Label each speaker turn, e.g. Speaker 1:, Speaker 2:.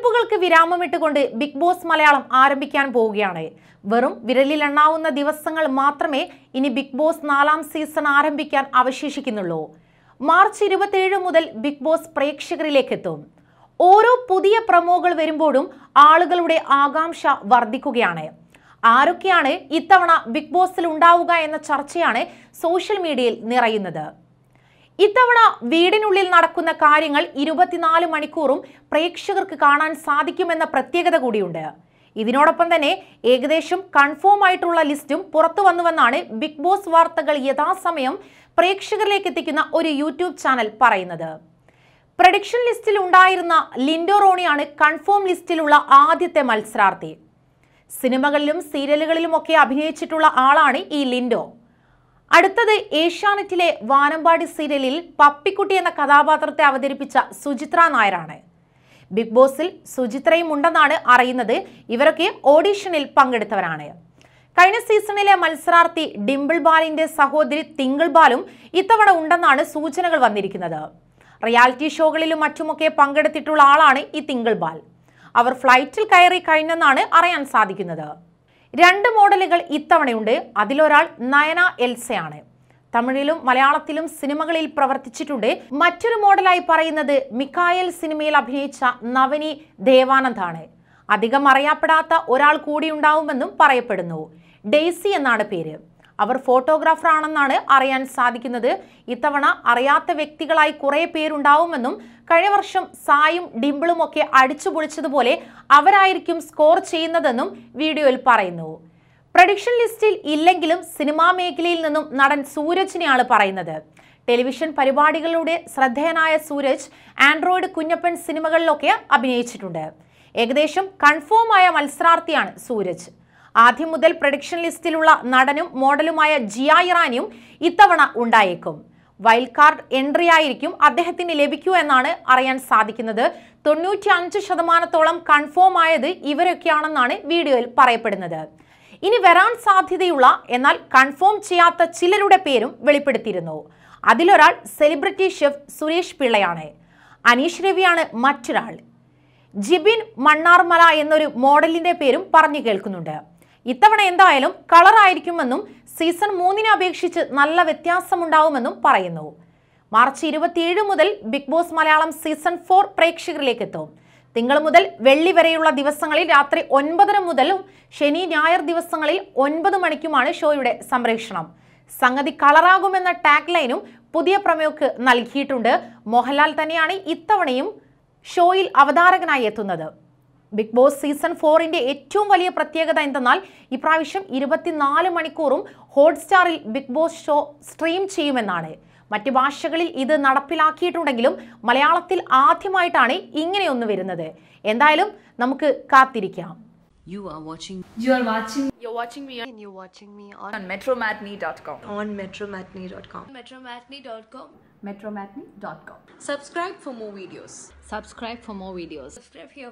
Speaker 1: കാത്തിരിപ്പുകൾക്ക് വിരാമമിട്ടുകൊണ്ട് Bigg Boss Malayalam ആരംഭിക്കാൻ പോവുകയാണ് വെറും വിരലിലെണ്ണാവുന്ന ദിവസങ്ങൾ മാത്രമേ ഇനി ബിഗ് ബോസ് നാലാം സീസൺ ആരംഭിക്കാൻ അവശേഷിക്കുന്നുള്ളൂ മാർച്ച് ഇരുപത്തിയേഴ് മുതൽ ബിഗ് ബോസ് പ്രേക്ഷകരിലേക്ക് എത്തും ഓരോ പുതിയ പ്രമോകൾ വരുമ്പോഴും ആളുകളുടെ ആകാംക്ഷ വർദ്ധിക്കുകയാണ് ആരൊക്കെയാണ് ഇത്തവണ ബിഗ് ബോസിൽ ഉണ്ടാവുക എന്ന ചർച്ചയാണ് സോഷ്യൽ മീഡിയയിൽ നിറയുന്നത് ഇത്തവണ വീടിനുള്ളിൽ നടക്കുന്ന കാര്യങ്ങൾ ഇരുപത്തിനാല് മണിക്കൂറും പ്രേക്ഷകർക്ക് കാണാൻ സാധിക്കുമെന്ന പ്രത്യേകത കൂടിയുണ്ട് ഇതിനോടൊപ്പം തന്നെ ഏകദേശം കൺഫേം ആയിട്ടുള്ള ലിസ്റ്റും പുറത്തു വന്നുവെന്നാണ് ബിഗ് ബോസ് വാർത്തകൾ യഥാസമയം പ്രേക്ഷകരിലേക്ക് എത്തിക്കുന്ന ഒരു യൂട്യൂബ് ചാനൽ പറയുന്നത് പ്രഡിക്ഷൻ ലിസ്റ്റിൽ ഉണ്ടായിരുന്ന ലിൻഡോ റോണിയാണ് കൺഫേം ലിസ്റ്റിലുള്ള ആദ്യത്തെ മത്സരാർത്ഥി സിനിമകളിലും സീരിയലുകളിലുമൊക്കെ അഭിനയിച്ചിട്ടുള്ള ആളാണ് ഈ ലിൻഡോ അടുത്തത് ഏഷ്യാനെറ്റിലെ വാനമ്പാടി സീരിയലിൽ പപ്പിക്കുട്ടി എന്ന കഥാപാത്രത്തെ അവതരിപ്പിച്ച സുചിത്ര നായരാണ് ബിഗ് ബോസിൽ സുചിത്രയും ഉണ്ടെന്നാണ് അറിയുന്നത് ഇവരൊക്കെ ഓഡീഷനിൽ പങ്കെടുത്തവരാണ് കഴിഞ്ഞ സീസണിലെ മത്സരാർത്ഥി ഡിംപിൾ ബാലിന്റെ സഹോദരി തിങ്കിൾ ബാലും ഇത്തവണ ഉണ്ടെന്നാണ് സൂചനകൾ വന്നിരിക്കുന്നത് റിയാലിറ്റി ഷോകളിലും മറ്റുമൊക്കെ പങ്കെടുത്തിട്ടുള്ള ആളാണ് ഈ തിങ്കിൾ ബാൽ അവർ ഫ്ലൈറ്റിൽ കയറി കഴിഞ്ഞെന്നാണ് അറിയാൻ സാധിക്കുന്നത് രണ്ട് മോഡലുകൾ ഇത്തവണയുണ്ട് അതിലൊരാൾ നയന എൽസയാണ് തമിഴിലും മലയാളത്തിലും സിനിമകളിൽ പ്രവർത്തിച്ചിട്ടുണ്ട് മറ്റൊരു മോഡലായി പറയുന്നത് മിക്കായൽ സിനിമയിൽ അഭിനയിച്ച നവനി ദേവാനന്ദാണ് അധികം അറിയപ്പെടാത്ത ഒരാൾ കൂടിയുണ്ടാവുമെന്നും പറയപ്പെടുന്നു ഡെയ്സി എന്നാണ് പേര് അവർ ഫോട്ടോഗ്രാഫർ ആണെന്നാണ് അറിയാൻ സാധിക്കുന്നത് ഇത്തവണ അറിയാത്ത വ്യക്തികളായി കുറേ പേരുണ്ടാവുമെന്നും കഴിഞ്ഞ വർഷം സായും ഡിംപിളും ഒക്കെ അടിച്ചു പൊളിച്ചതുപോലെ അവരായിരിക്കും സ്കോർ ചെയ്യുന്നതെന്നും വീഡിയോയിൽ പറയുന്നു പ്രഡിക്ഷൻ ലിസ്റ്റിൽ ഇല്ലെങ്കിലും സിനിമാ മേഖലയിൽ നിന്നും നടൻ സൂരജിനെയാണ് പറയുന്നത് ടെലിവിഷൻ പരിപാടികളിലൂടെ ശ്രദ്ധേയനായ സൂരജ് ആൻഡ്രോയിഡ് കുഞ്ഞപ്പൻ സിനിമകളിലൊക്കെ അഭിനയിച്ചിട്ടുണ്ട് ഏകദേശം കൺഫേം ആയ മത്സരാർത്ഥിയാണ് സൂരജ് ആദ്യം മുതൽ പ്രഡിക്ഷൻ ലിസ്റ്റിലുള്ള നടനും മോഡലുമായ ജിയ ഇറാനിയും ഇത്തവണ ഉണ്ടായേക്കും വൈൽഡ് കാർഡ് എൻട്രി ആയിരിക്കും അദ്ദേഹത്തിന് ലഭിക്കൂ എന്നാണ് അറിയാൻ സാധിക്കുന്നത് തൊണ്ണൂറ്റി അഞ്ച് ശതമാനത്തോളം കൺഫേം ആയത് ഇവരൊക്കെയാണെന്നാണ് വീഡിയോയിൽ പറയപ്പെടുന്നത് ഇനി വരാൻ സാധ്യതയുള്ള എന്നാൽ കൺഫേം ചെയ്യാത്ത ചിലരുടെ പേരും വെളിപ്പെടുത്തിയിരുന്നു അതിലൊരാൾ സെലിബ്രിറ്റി ഷെഫ് സുരേഷ് പിള്ളയാണ് അനീഷ് രവിയാണ് മറ്റൊരാൾ ജിബിൻ മണ്ണാർമല എന്നൊരു മോഡലിന്റെ പേരും പറഞ്ഞു കേൾക്കുന്നുണ്ട് ഇത്തവണ എന്തായാലും കളർ ആയിരിക്കുമെന്നും സീസൺ മൂന്നിനെ അപേക്ഷിച്ച് നല്ല വ്യത്യാസമുണ്ടാവുമെന്നും പറയുന്നു മാർച്ച് ഇരുപത്തിയേഴ് മുതൽ Bigg Boss Malayalam season four പ്രേക്ഷകരിലേക്ക് എത്തും തിങ്കൾ മുതൽ വെള്ളി വരെയുള്ള ദിവസങ്ങളിൽ രാത്രി ഒൻപതര മുതലും ശനി ഞായർ ദിവസങ്ങളിൽ ഒൻപത് മണിക്കുമാണ് ഷോയുടെ സംപ്രേഷണം സംഗതി കളറാകുമെന്ന ടാഗ് ലൈനും പുതിയ പ്രമേയക്ക് നൽകിയിട്ടുണ്ട് മോഹൻലാൽ തന്നെയാണ് ഇത്തവണയും ഷോയിൽ അവതാരകനായി എത്തുന്നത് ബിഗ് ബോസ് സീസൺ ഫോറിന്റെ ഏറ്റവും വലിയ പ്രത്യേകത എന്തെന്നാൽ ഇപ്രാവശ്യം ഇരുപത്തിനാല് മണിക്കൂറും ഹോട്ട്സ്റ്റാറിൽ ബിഗ് ബോസ് ഷോ സ്ട്രീം ചെയ്യുമെന്നാണ് മറ്റ് ഭാഷകളിൽ ഇത് നടപ്പിലാക്കിയിട്ടുണ്ടെങ്കിലും മലയാളത്തിൽ ആദ്യമായിട്ടാണ് ഇങ്ങനെയൊന്ന് വരുന്നത് എന്തായാലും നമുക്ക് കാത്തിരിക്കാം
Speaker 2: You are watching
Speaker 3: You are watching
Speaker 4: You're watching me on
Speaker 5: and you're watching me on,
Speaker 3: on metromatney.com.
Speaker 5: on metromatney.com.
Speaker 4: metromatney.com.
Speaker 3: Metromatney.com.
Speaker 5: Subscribe for more videos.
Speaker 2: subscribe for more videos.
Speaker 4: Subscribe here